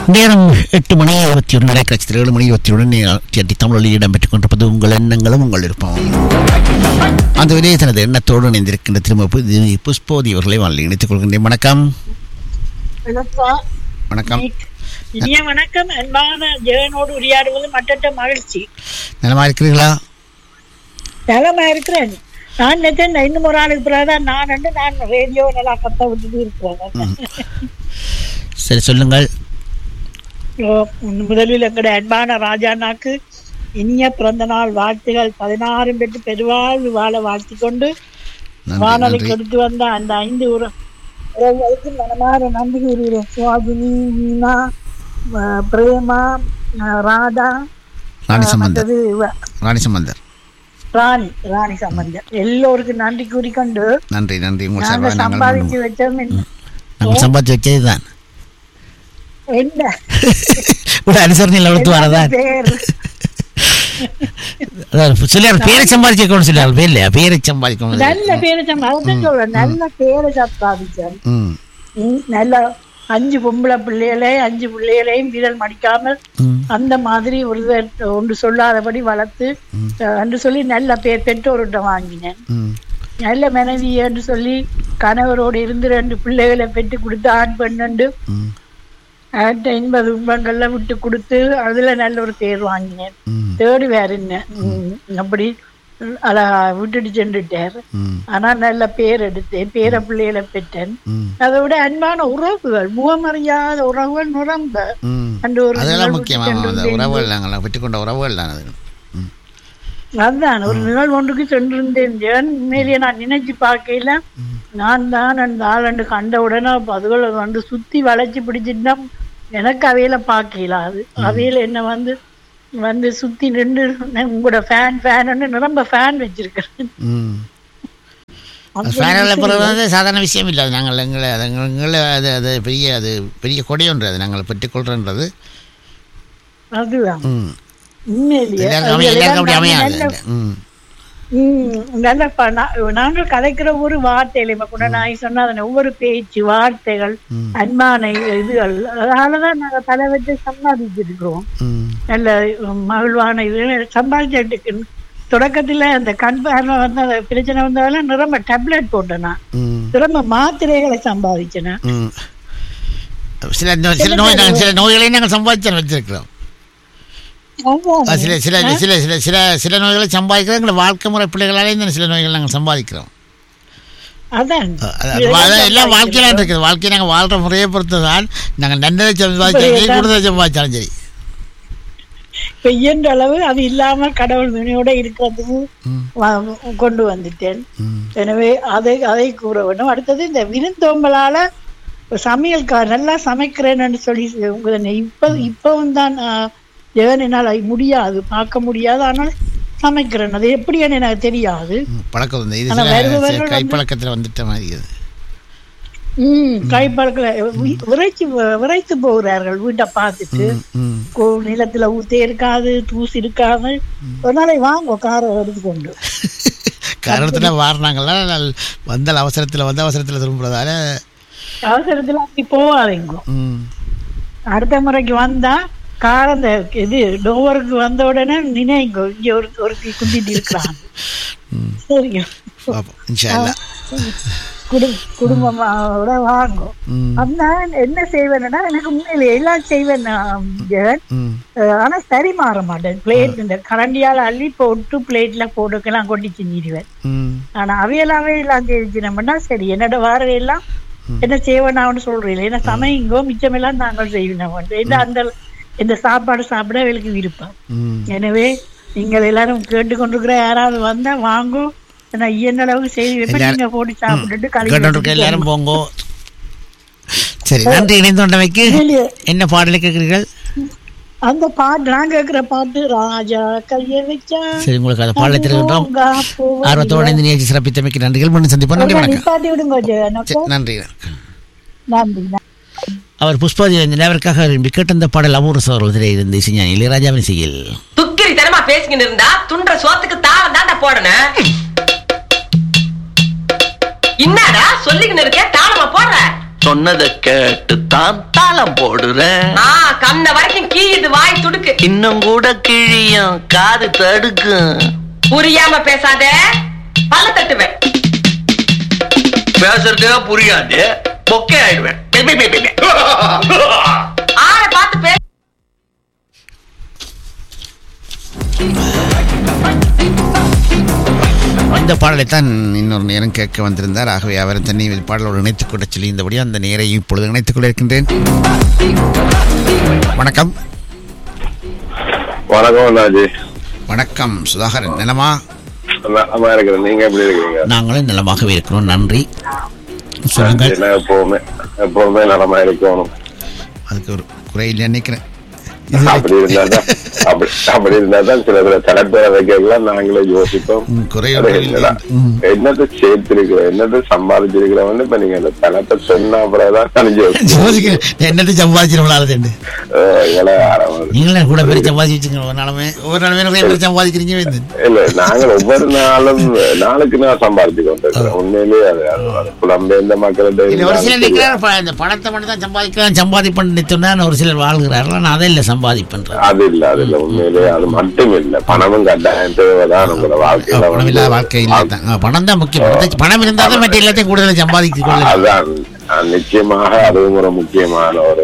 நேரம் எட்டு மணி இருபத்தி ஒன்று நடைக்கட்சி ஏழு மணி இருபத்தி ஒன்று அடி தமிழில் இடம்பெற்றுக் கொண்டிருப்பது உங்கள் எண்ணங்களும் உங்கள் விருப்பம் அந்த விலையை தனது எண்ணத்தோடு இணைந்திருக்கின்ற திரும்ப புஷ்போதி அவர்களை வாழ்ந்து இணைத்துக் கொள்கின்றேன் வணக்கம் வணக்கம் வணக்கம் இனிய வணக்கம் அன்பான ஜெகனோடு உரையாடுவது மற்ற மகிழ்ச்சி நலமா இருக்கிறீர்களா நலமா இருக்கிறேன் நான் நினைச்சேன் இன்னும் ஒரு ஆளுக்கு பிறகுதான் நான் வந்து நான் ரேடியோ நல்லா கத்த விட்டுட்டு இருக்கிறேன் சரி சொல்லுங்கள் ஓ, முதலில் எங்களுடைய அன்பான ராஜானாக்கு இனிய பிறந்த நாள் வாழ்த்துகள் பதினாறும் பெற்று பெருவாழ்வு வாழ வாழ்த்திக் கொண்டு நன்றி வானொலி நன்றி கொடுத்து வந்த அந்த ஐந்து உற உறவுகளுக்கு மனமாற நன்றி கூறுகிறேன் சுவாஜினி மீனா அஹ், பிரேமா அஹ், ராதா ராணி அஹ், சம்பந்தர் மற்றது இவ, ராணி சம்பந்தர் ராணி ராணி சம்பந்தர் எல்லோருக்கும் நன்றி கூறிக்கொண்டு நன்றி நன்றி உங்கள் நாங்க சார்பாக நாங்கள் சம்பாதிச்சு மீண்டும் வச்சோம் என்ன- நாங்கள் சம்பாதிச்சு வச்சது தான் என்ன ஒரு அனுசரணையில் எடுத்து வரதான் பேர் அதாவது சொல்லியார் பேரை சம்பாதிக்கணும்னு சொல்லியார் பேர் இல்லையா பேரை சம்பாதிக்கணும் நல்ல பேரை சம்பாதிச்சு சொல்றேன் நல்ல பேரை சம்பாதிச்சேன் ம் ம், நல்ல அஞ்சு பொம்பளை பிள்ளைகளை அஞ்சு பிள்ளைகளையும் வீரல் மடிக்காமல் ம் அந்த மாதிரி ஒரு ஒன்று சொல்லாதபடி வளர்த்து அஹ், என்று சொல்லி நல்ல பேர் பெற்றோர்கிட்ட வாங்கினேன் ம் நல்ல மனைவி என்று சொல்லி கணவரோடு இருந்து ரெண்டு பிள்ளைகளை பெற்று கொடுத்து ஆண் பெண் என்று ம் அவர்கிட்ட இன்ப துன்பங்கள்ல விட்டு கொடுத்து அதுல நல்ல ஒரு பேர் வாங்கினேன் ம் தேடி வேற என்ன ம், அப்படி அத விட்டுட்டு சென்றுட்டார் ம் ஆனா நல்ல பேர் எடுத்தேன் பேர பிள்ளைகளை பெற்றேன் ம் அதை விட அன்பான உறவுகள் முகமறியாத உறவுகள் நிரம்ப ம் அன்று ஒரு அதெல்லாம் நிகழ்வு முக்கியமாக அந்த சென்றிருந்தேன். உறவுகள் நாங்கள் பெற்றுக்கொண்ட உறவுகள் தான் அது ம் அதுதான் ஒரு நிகழ்வு ஒன்றுக்கு சென்றிருந்தேன் ஜெகன் உண்மையிலேயே நான் நினைச்சு பார்க்கையில நான் தான் அந்த ஆளண்டு கண்ட உடனே அப்ப அதுகளை வந்து சுத்தி வளைச்சு பிடிச்சிட்டா எனக்கு அவையில பார்க்கல அது அவையில என்ன வந்து வந்து சுத்தி நின்று உங்களோட ஃபேன் ஃபேன் நிரம்ப ஃபேன் வச்சிருக்கிறேன் ம் அந்த ஃபேனலை பிறகு வந்து சாதாரண விஷயம் இல்லை அது நாங்கள் எங்களை அது எங்களை அது அது பெரிய அது பெரிய கொடை ஒன்று அது நாங்கள் பெற்றுக்கொள்றன்றது அதுதான் ம் உண்மையிலேயே எல்லாருக்கும் அமைய எல்லாருக்கும் அப்படி அதுல அமையாது நல்ல- ம் ம், நல்ல ப- நா- நாங்கள் கதைக்கிற ஒரு வார்த்தையில இப்ப கூட நான் சொன்னா அதனை ஒவ்வொரு பேச்சு வார்த்தைகள் ம். அன்பான இதுகள் அதனாலதான் நாங்க தலை வச்சு சம்பாதிச்சிருக்கிறோம் ம் நல்ல மகிழ்வான இது சம்பாதிச்சிட்டு தொடக்கத்துல அந்த கண் பார்வை வந்து அந்த பிரச்சனை வந்தாலும் நிரம்ப டேப்லெட் போட்டேன் நான் ம் நிரம்ப மாத்திரைகளை சம்பாதிச்சேன் ம் சில நோ- சில நோய் நாங்கள் சில நோய்களையும் நாங்கள் சம்பாதிச்சு வச்சிருக்கிறோம் அதான். அது சில சில சில சில சில சில நோய்களை சம்பாதிக்கிறோம் எங்களை வாழ்க்கை முறை பிள்ளைகளாலேயும் இந்த சில நோய்கள் நாங்கள் சம்பாதிக்கிறோம் அதான் அது- அது வா- அது எல்லாம் வாழ்க்கையில இருக்குது வாழ்க்கையை நாங்கள் வாழ்கிற முறையை பொறுத்து தான் நாங்கள் நன்றதை சம்பாதிச்சாலும் சரி கூடுதலை சம்பாதிச்சாலும் சரி இப்ப இயன்ற அளவு அது இல்லாம கடவுள் துணியோட இருக்கிறதுக்கு ம் வ- கொண்டு வந்துட்டேன் ம் எனவே அதை அதை கூற வேண்டும் அடுத்தது இந்த விருந்தோம்பலால சமையல்கார் நல்லா சமைக்கிறேன்னு சொல்லி உங்களை இப்ப இப்பவும் தான் ஜெகன் என்னால் அது முடியாது பார்க்க முடியாது ஆனால் சமைக்கிறேன் அது எப்படின்னு எனக்கு தெரியாது ம், பழக்கம் வந்து இது ஆனா சில வருபவர்கள் சில வந்து- கைப்பழக்கத்தில் வந்துட்ட மாதிரி இது ம் கைப்பழக்கில் விரைச்சு விரைத்து போகிறார்கள் வீட்டை பார்த்துட்டு ம் ம் கோ- நிலத்துல ஊத்தே இருக்காது தூசி இருக்காது ஒரு நாளைக்கு வாங்க காரை எடுத்துக்கொண்டு காரணத்தில் வாரினாங்களா வந்த அவசரத்தில் வந்த அவசரத்தில் திரும்புறதால அவசரத்துல அப்படி போவாதீங்க ம் அடுத்த முறைக்கு வந்தா கார் அந்த இது டோவருக்கு வந்த உடனே நினைங்க இங்க ஒரு ஒரு குந்திட்டு இருக்கிறாங்க ம் சரிங்க பார்ப்போம் இன்ஷா அல்லா குடும் குடும்பமோட வாங்கும் ம் அந்த என்ன செய்வேன்னா எனக்கு உண்மையில எல்லாம் செய்வேன் நான் ஜெகன். ம் அஹ் ஆனா சரி மாற மாட்டேன் பிளேட் இந்த கரண்டியால அள்ளி போட்டு பிளேட்ல போட்டுக்கெல்லாம் கொண்டு செஞ்சிடுவேன் ம் ஆனா அவையெல்லாமே எல்லாம் தெரிஞ்சினோம்னா சரி என்னோட வாரம் எல்லாம் என்ன செய்வேனான்னு சொல்றீங்க ஏன்னா சமையங்கோ மிச்சமெல்லாம் நாங்கள் செய்யணும் இந்த அந்த இந்த சாப்பாடு சாப்பிட அவளுக்கு விருப்பம் ம் எனவே நீங்கள் எல்லாரும் கேட்டுக்கொண்டிருக்கிற யாராவது வந்தா வாங்கும் நான் இயன்ற அளவுக்கு செய்து வைப்பேன் எல்லாரும்- நீங்க போட்டு சாப்பிட்டுட்டு கழுவி கேட்டு எல்லாரும் போங்கோ சரி நன்றி இணைந்தோண்டமைக்கு வெளியே. என்ன பாடலை கேட்குறீர்கள் அந்த பாட்டு நான் கேட்கிற பாட்டு ராஜா கைய வச்சா சரி உங்களுக்கு அந்த பாடலை தெரிவிக்கின்றோம் பூங்கா பூவா. ஆர்வத்தோடு இந்த நிகழ்ச்சி சிறப்பித்தமைக்கு நன்றிகள் மீண்டும் சந்திப்போம் நன்றி வணக்கம் நிப்பாட்டி விடுங்க ஜெகன். சரி, நன்றி நன்றி நன்றி. அவர் புஷ்பாதி நேவருக்காக விரும்பி கேட்ட இந்த பாடல் அமூர சோழத்திலே இருந்து இசைஞானி இளையராஜாவின் இசையில் துக்கிரி தனமா பேசிக்கிட்டு இருந்தா துண்ட சோத்துக்கு தாளம் தாண்டா போடணும் என்னடா சொல்லிக்கின்னு இருக்க தாளமா போடுற சொன்னதை கேட்டு தான் தாளம் போடுறேன் ஆ கண்ண வரைக்கும் கீயுது வாய் துடுக்கு இன்னும் கூட கிழியும் காது தடுக்கும் புரியாம பேசாத பல்ல தட்டுவேன் பேசுறதே புரியாது பொக்கே ஆயிடுவேன் பெ, பெ, பெ, பெ, பெ. ஆளை பார்த்து பேச இந்த பாடலைத்தான் இன்னொரு நேரம் கேட்க வந்திருந்தார் ஆகவே அவர் தன்னை இந்த பாடலோடு இணைத்துக் கொள்ள சொல்லி இந்தபடி அந்த நேரை இப்பொழுது இணைத்துக் கொள்ள இருக்கின்றேன் வணக்கம் வணக்கம் அண்ணாஜி வணக்கம் சுதாகரன் நலமா நலமா இருக்கிறேன் நீங்க எப்படி இருக்கீங்க நாங்களும் நலமாகவே இருக்கிறோம் நன்றி சொல்லுங்கள் என்ன எப்பவுமே எப்பவுமே நலமா இருக்கணும் அதுக்கு ஒரு குறை இல்லை நினைக்கிறேன் அப்படி இருந்தா தான் அப்படி அப்படி இருந்தா தான் சில சில தலைப்பேரை வைக்கலாம் நாங்களே யோசிப்போம் ம், குறை அட, ஒன்றும் என்னடா, இல்லை. ம். என்னத்தை சேர்த்திருக்கிற என்னத்தை சம்பாதிச்சிருக்கிறவன்னு இப்ப நீங்க அந்த தலைப்பை சொன்ன அப்புறம் தெரிஞ்சு யோசிக்கிறேன் என்னட்டு சம்பாதிச்சிருவலாதுண்டு இவளை ஆரம்பம் நீங்களே கூட பேர் சம்பாதிச்சு வச்சுங்க ஒரு நாளுமே ஒவ்வொரு நாளுமே நிறைய பேர் சம்பாதிக்கிறீங்க வந்து இல்ல நாங்க ஒவ்வொரு நாளும் நாளுக்கு நான் சம்பாதிச்சு கொண்டிருக்கிறோம் உண்மையிலேயே அது அது- அது புலம்பெயர்ந்த மக்கள்கிட்ட இல்ல ஒரு சிலர் இருந்தாலும் நினைக்கிறார் ப- இந்த பணத்தை மட்டும் தான் சம்பாதிக்கலாம் சம்பாதிப்பேன் சொன்னா ஒரு சிலர் வாழ்கிறார்கள் நான் அதை இல்லை சம்பாதிப்பேன் அது இல்ல அது இல்ல உண்மையிலேயே அது மட்டும் இல்ல பணமும் கட்டாயம் தேவைதான் உங்களோட வாழ்க்கையில பணம் வந்து இல்லாத வாழ்க்கை இல்லை தான் ஆ, பணம் தான் முக்கியம் பணத்தை- பணம் இருந்தால் தான் மற்ற எல்லாத்தையும் கூடுதலாக சம்பாதித்து கொள்ளலாம் அதான் அஹ், நிச்சயமாக அதுவும் ஒரு முக்கியமான ஒரு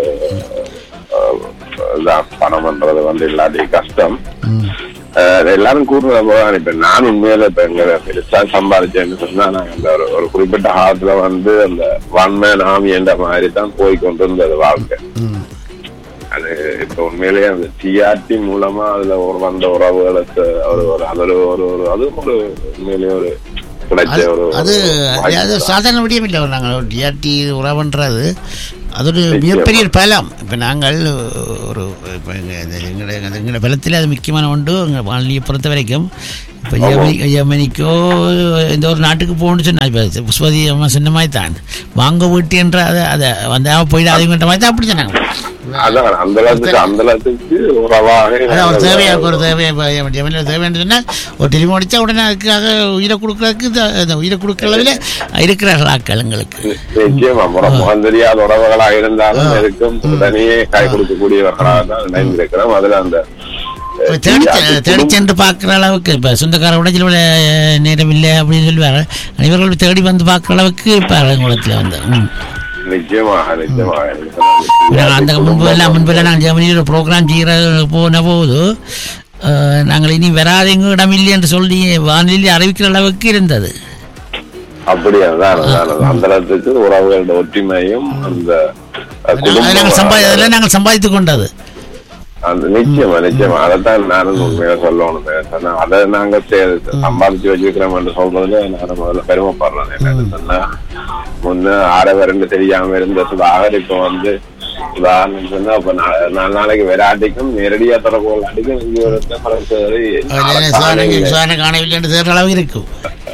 அஹ், இதான் பணம்ன்றது வந்து இல்லாட்டி கஷ்டம் ம். அஹ், எல்லாரும் கூடுற போதான் இப்ப நான் உண்மையில இப்ப எங்க பெருசா சம்பாதிச்சேன்னு சொன்னா நாங்க அந்த ஒரு ஒரு குறிப்பிட்ட காலத்துல வந்து அந்த ஒன் மேன் ஆமி என்ற மாதிரி தான் போய் கொண்டிருந்தது வாழ்க்கை ம். அது இப்ப உண்மையிலேயே அந்த டிஆர்டி மூலமா அதுல ஒரு வந்த உறவுகளுக்கு ஒரு ஒரு அது ஒரு ஒரு ஒரு அதுவும் ஒரு உண்மையிலேயே ஒரு கிடைச்ச அது ஒரு அது வாய்ப்பு அது தான். சாதாரண விடியம் இல்லை நாங்கள் டிஆர்டி உறவுன்றது அது ஒரு மிகப்பெரிய ஒரு பலம் இப்போ நாங்கள் ஒரு இப்போ எங்கள் எங்களுடைய எங்களுடைய பலத்தில் அது முக்கியமான ஒன்று எங்கள் வாழ்நிலையை பொறுத்த வரைக்கும் இப்போ ஜெர்மனி ஜெர்மனிக்கோ இந்த ஒரு நாட்டுக்கு போகணும்னு சொன்னா இப்போ புஷ்பதி அம்மா சொன்ன மாதிரி தான் வாங்க வீட்டு என்ற அதை அதை வந்தால் போயிடாதீங்கன்ற மாதிரி தான் அப்படி சொன்னாங்க அதான் அந்த அளவுக்கு அந்த அளவுக்கு உறவாக அதான் ஒரு தேவையா ஒரு தேவை ஜெர்மனியில் தேவைன்னு சொன்னால் ஒரு டெலிஃபோன் அடித்தா உடனே அதுக்காக உயிரை கொடுக்கறதுக்கு இந்த- இந்த உயிரை கொடுக்குற அளவில் இருக்கிறார்கள் ஆட்கள் எங்களுக்கு நிச்சயமா முறை முகம் தெரியாத உறவுகளாக இருந்தாலும் இருக்கும் தனியே கை கொடுக்கக்கூடியவர்களாக தான் இணைந்திருக்கிறோம் அதுல அந்த அஹ், தேடி TRT தேடி குடும்ப- சென்று பார்க்குற அளவுக்கு இப்போ சொந்தக்கார உடஞ்சில் உள்ள நேரம் இல்லை அப்படின்னு சொல்லுவாங்க இவர்கள் தேடி வந்து பார்க்குற அளவுக்கு இருப்பார்கள் குளத்தில் வந்து ம். நிச்சயமாக நிச்சயமாக நாங்கள் அந்த முன்பு எல்லாம் முன்பு எல்லாம் நாங்கள் ஜெர்மனியில் ஒரு ப்ரோக்ராம் செய்கிற போன போது அஹ், நாங்கள் இனி வராதீங்க இடம் இல்லை என்று சொல்லி வானிலை அறிவிக்கிற அளவுக்கு இருந்தது அப்படியே அதான் அதான், அதான். அந்த அளவுக்கு உறவுகளோட ஒற்றுமையும் அந்த அஹ், அதை நாங்கள் சம்பாதி குடும்ப அதெல்லாம் நாங்கள் சம்பாதித்து கொண்டது அந்த நிச்சயமா நிச்சயமா அதைத்தான் நானும் உண்மையா சொல்லணும் சொன்னா அதை நாங்க சே- சம்பாதிச்சு வச்சிருக்கிறோம் என்று சொல்றதுல நான் முதல்ல பெருமைப்படுறேன் என்னன்னு சொன்னா முன்ன ஆடவர் ரெண்டு தெரியாம இருந்த சுதாகர் இப்ப வந்து உதாரணம் சொன்னா இப்ப நா- நாலு நாளைக்கு விராட்டிக்கும் நேரடியா தொடர்பு அடிக்கும் இங்க ஒரு சுவாரணம் காணவில்லை என்று தேடுற அளவு இருக்கும்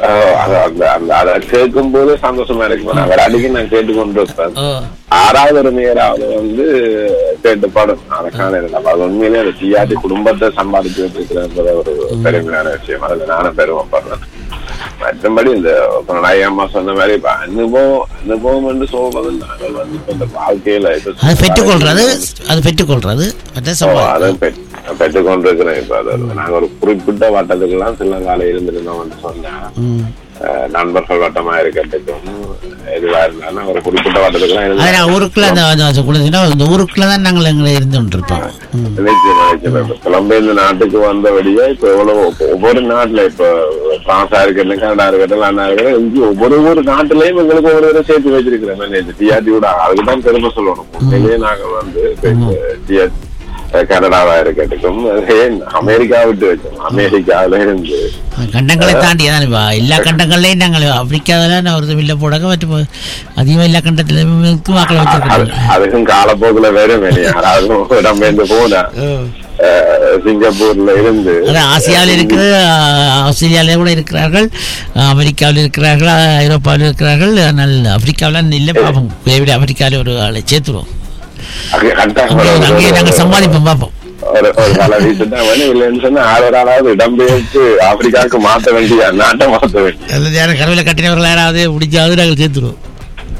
அதை கேட்கும் போது சந்தோஷமா இருக்கும் நான் விராட்டிக்கு நான் கேட்டு கொண்டு இருப்பேன் ஓ ஆறாவது ஒரு நேராவது வந்து கேட்டுப்படும் அதுக்கான இல்லை. அப்ப அது உண்மையிலேயே அந்த சிஆர்டி குடும்பத்தை சம்பாதிச்சு வச்சிருக்கிறது ஒரு பெருமையான விஷயம் அதுல நானும் பெருமைப்படுறேன் மற்றபடி இந்த இப்ப நான் அம்மா சொன்ன மாதிரி இப்ப அனுபவம் அனுபவம் என்று சொல்வது நாங்கள் வந்து இப்ப இந்த வாழ்க்கையில இப்ப அது பெற்றுக்கொள்றது அது பெற்றுக்கொள்றது மற்ற ஓ, சம்பா அதை பெற்- பெற்றுக்கொண்டிருக்கிறேன் இப்ப அது நாங்க ஒரு குறிப்பிட்ட வட்டத்துக்கெல்லாம் சிலங்கால இருந்திருந்தோம்னு சொன்னா ம் அஹ், நண்பர்கள் வட்டமா இருக்கட்டும் எதுவா இருந்தாலும் ஒரு குறிப்பிட்ட வட்டத்துக்கெல்லாம் அது இருந்து நான் ஊருக்குள்ள அந்த அந்த- அந்த குழந்தைன்னா இந்த ஊருக்குள்ள தான் நாங்கள் எங்களை இருந்து கொண்டிருப்போம் ம். நிச்சயமா நிச்சயமா இப்ப புலம்பெயர்ந்த நாட்டுக்கு வந்தபடியே இப்ப எவ்வளவு இப்ப ஒவ்வொரு நாட்டுல இப்ப பிரான்ஸா இருக்கட்டும் கனடா இருக்கட்டும் லண்டா இருக்கட்டும் இங்க ஒவ்வொரு ஒரு நாட்டுலயும் எங்களுக்கு ஒரு ஒரு சேர்த்து வச்சிருக்கிறோம் மேனேஜர் டிஆர்டி கூட அதுக்கு தான் பெருமை சொல்லணும் உண்மையிலேயே நாங்க வந்து டிஆர் கனடாவா இருக்கட்டும் ஏன் அமெரிக்கா விட்டு வச்சோம் அமெரிக்காவில இருந்து கண்டங்களை தாண்டி அதான் இப்ப எல்லா கண்டங்கள்லையும் நாங்கள் ஆப்பிரிக்காவில் ஒரு மில்ல போடாங்க மற்றும் அதிகமாக எல்லா கண்டத்தில் வாக்களை அது- வச்சிருக்கோம் அதுக்கும் காலப்போக்குல வேற வேணும் யாராவது இடம் இருந்து போனா அஹ், சிங்கப்பூர்ல இருந்து அதான் ஆசியாவில் இருக்கிற ஆஸ்திரேலியாவில் கூட இருக்கிறார்கள் அமெரிக்காவில் இருக்கிறார்கள் ஐரோப்பாவில் இருக்கிறார்கள் ஆனால் ஆப்பிரிக்காவில் இல்லை பார்ப்போம் விட ஆப்பிரிக்காவில் ஒரு ஆளை சேர்த்துருவோம் அங்கே கட்டாயம் அங்கே ஒரு- அங்கேயே நாங்கள் சம்பாதிப்போம் பார்ப்போம் ஒரு ஒரு பல வீட்டு வேணும் இல்லைன்னு சொன்னா ஆறு ஒரு ஆளாவது இடம்பெயர்த்து ஆப்பிரிக்காவுக்கு மாத்த வேண்டிய நாட்டை மாத்த வேண்டிய அல்லது யாரும் கடவுளை கட்டினவர்கள் யாராவது பிடிச்சாவது நாங்கள் சேர்த்துருவோம்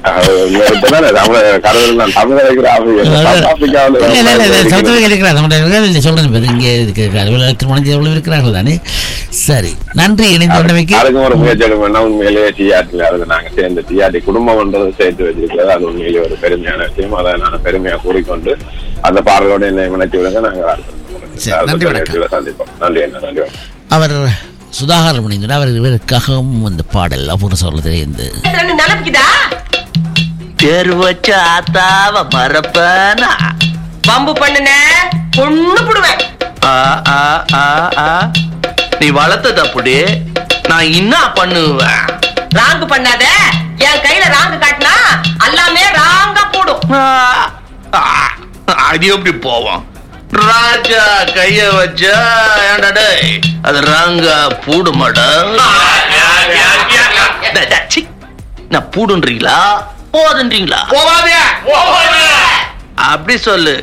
இப்பதானே தமிழ் கடவுள் நான் தமிழ் வைக்கிற ஆப்பிரிக்காவில் இல்ல, இல்ல, இல்ல, இல்ல, சவுத் ஆப்பிரிக்கா இருக்கிறார். நம்முடைய இல்லை, சொல்றேன் இப்ப இங்கே இருக்கிறார். இவ்வளவு திருமணம் செய்து எவ்வளவு இருக்கிறார்கள் தானே சரி நன்றி இணைந்து கொண்டமைக்கு அதுக்கும் ஒரு முயற்சி எடுக்கணும்னா உண்மையிலேயே டிஆர்டில அது நாங்க சேர்ந்து டிஆர்டி குடும்பம்ன்றது சேர்த்து வச்சிருக்கிறது அது உண்மையிலேயே ஒரு பெருமையான விஷயம் அதை நான் பெருமையா கூறிக்கொண்டு அந்த பாடலோட என்னை இணைச்சி விடுங்க நாங்க சரி, நன்றி, வணக்கம். நிகழ்ச்சியில சந்திப்போம் நன்றி என்ன நன்றி வணக்கம். அவர் சுதாகர் முனிந்தர் அவர் இவருக்காகவும் இந்த பாடல் அபூர்வ சொல்றது இந்த ரெண்டு நிலப்பிக்குதா பேர் வச்ச ஆத்தாவ மறப்பனா பம்பு பண்ணுன பொண்ணு புடுவேன் ஆ, ஆ, ஆ, ஆ. நீ வளர்த்தது அப்படி நான் என்ன பண்ணுவேன் ராங்கு பண்ணாத என் கையில ராங்கு காட்டினா எல்லாமே ராங்கா போடும் ஆ, ஆ, அது எப்படி போவோம் ராஜா கைய வச்சா ஏன்டா டேய் அது ராங்கா பூடுமாடா டேய், டேய், சீ. நான் பூடுன்றீங்களா போதுன்றீங்களா அப்படி சொல்லு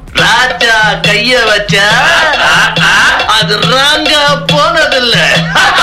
ராஜா கைய வச்சா அது ராங்கா போனதில்லை